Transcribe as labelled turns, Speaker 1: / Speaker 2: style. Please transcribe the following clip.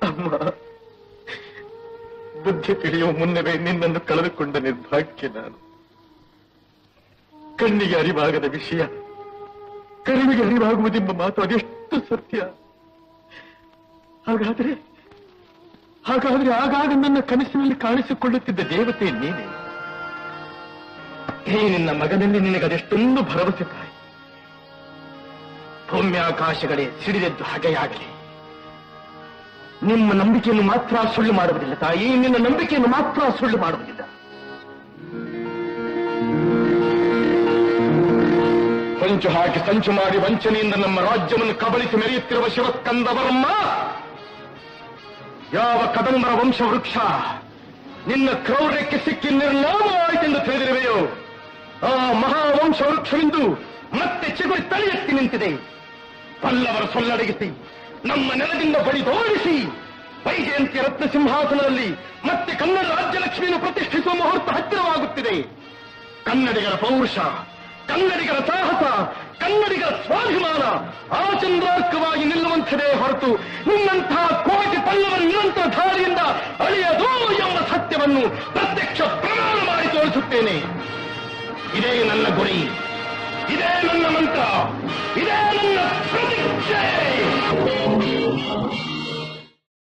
Speaker 1: ಅಮ್ಮ ಬುದ್ಧಿ ತಿಳಿಯುವ ಮುನ್ನವೇ ನಿನ್ನನ್ನು ಕಳೆದುಕೊಂಡ ನಿರ್ಭಾಗ್ಯ ನಾನು ಕಣ್ಣಿಗೆ ಅರಿವಾಗದ ವಿಷಯ ಕರುವಿಗೆ ಅರಿವಾಗುವುದೆಂಬ ಮಾತು ಅದೆಷ್ಟು ಸತ್ಯ ಹಾಗಾದ್ರೆ ಹಾಗಾದ್ರೆ ಆಗಾಗ ನನ್ನ ಕನಸಿನಲ್ಲಿ ಕಾಣಿಸಿಕೊಳ್ಳುತ್ತಿದ್ದ ದೇವತೆ ನೀನೆ ಈ ನಿನ್ನ ಮಗನಲ್ಲಿ ನಿನಗೆ ಅದೆಷ್ಟೊಂದು ಭರವಸೆ ತಾಯಿ ಭೂಮ್ಯಾಕಾಶಗಳೇ ಸಿಡಿದೆದ್ದು ಹಾಗೆಯಾಗಲಿ ನಿಮ್ಮ ನಂಬಿಕೆಯನ್ನು ಮಾತ್ರ ಸುಳ್ಳು ಮಾಡುವುದಿಲ್ಲ ತಾಯಿ ನಿನ್ನ ನಂಬಿಕೆಯನ್ನು ಮಾತ್ರ ಸುಳ್ಳು ಮಾಡುವುದಿಲ್ಲ ಹೊಂಚು ಹಾಕಿ ಸಂಚು ಮಾಡಿ ವಂಚನೆಯಿಂದ ನಮ್ಮ ರಾಜ್ಯವನ್ನು ಕಬಳಿಸಿ ಮೆರೆಯುತ್ತಿರುವ ಶಿವಸ್ಕಂದವರಮ್ಮ ಯಾವ ಕದಂಬರ ವಂಶ ವೃಕ್ಷ ನಿನ್ನ ಕ್ರೌರ್ಯಕ್ಕೆ ಸಿಕ್ಕಿ ನಿರ್ನಾಮವಾಯಿತೆಂದು ತಿಳಿದಿರುವೆಯೋ ಆ ಮಹಾವಂಶ ವೃಕ್ಷವೆಂದು ಮತ್ತೆ ಚಿಗುರಿ ತಲೆ ಎತ್ತಿ ನಿಂತಿದೆ ಪಲ್ಲವರ ಸೊಲ್ಲಡಗಿಸಿ ನಮ್ಮ ನೆಲದಿಂದ ಬಡಿದೋಡಿಸಿ ವೈಜಯಂತಿ ರತ್ನ ಸಿಂಹಾಸನದಲ್ಲಿ ಮತ್ತೆ ಕನ್ನಡ ರಾಜ್ಯಲಕ್ಷ್ಮಿಯನ್ನು ಪ್ರತಿಷ್ಠಿಸುವ ಮುಹೂರ್ತ ಹತ್ತಿರವಾಗುತ್ತಿದೆ ಕನ್ನಡಿಗರ ಪೌರುಷ ಕನ್ನಡಿಗರ ಸಾಹಸ ಕನ್ನಡಿಗರ ಸ್ವಾಭಿಮಾನ ಆಚಂದ್ರಾರ್ಕವಾಗಿ ನಿಲ್ಲುವಂಥದೇ ಹೊರತು ನಿನ್ನಂತಹ ಕೋಟಿ ಪಲ್ಲವರ ನಿರಂತರ ಧಾರಿಯಿಂದ ಅಳಿಯದು ಎಂಬ ಸತ್ಯವನ್ನು ಪ್ರತ್ಯಕ್ಷ ಪ್ರಮಾಣ ಮಾಡಿ ತೋರಿಸುತ್ತೇನೆ ಇದೇ ನನ್ನ ಗುರಿ ಇದೇ ನನ್ನ ಮಂತ್ರ ಇದೇ ನನ್ನ ಪ್ರತಿಷ್ಠೆ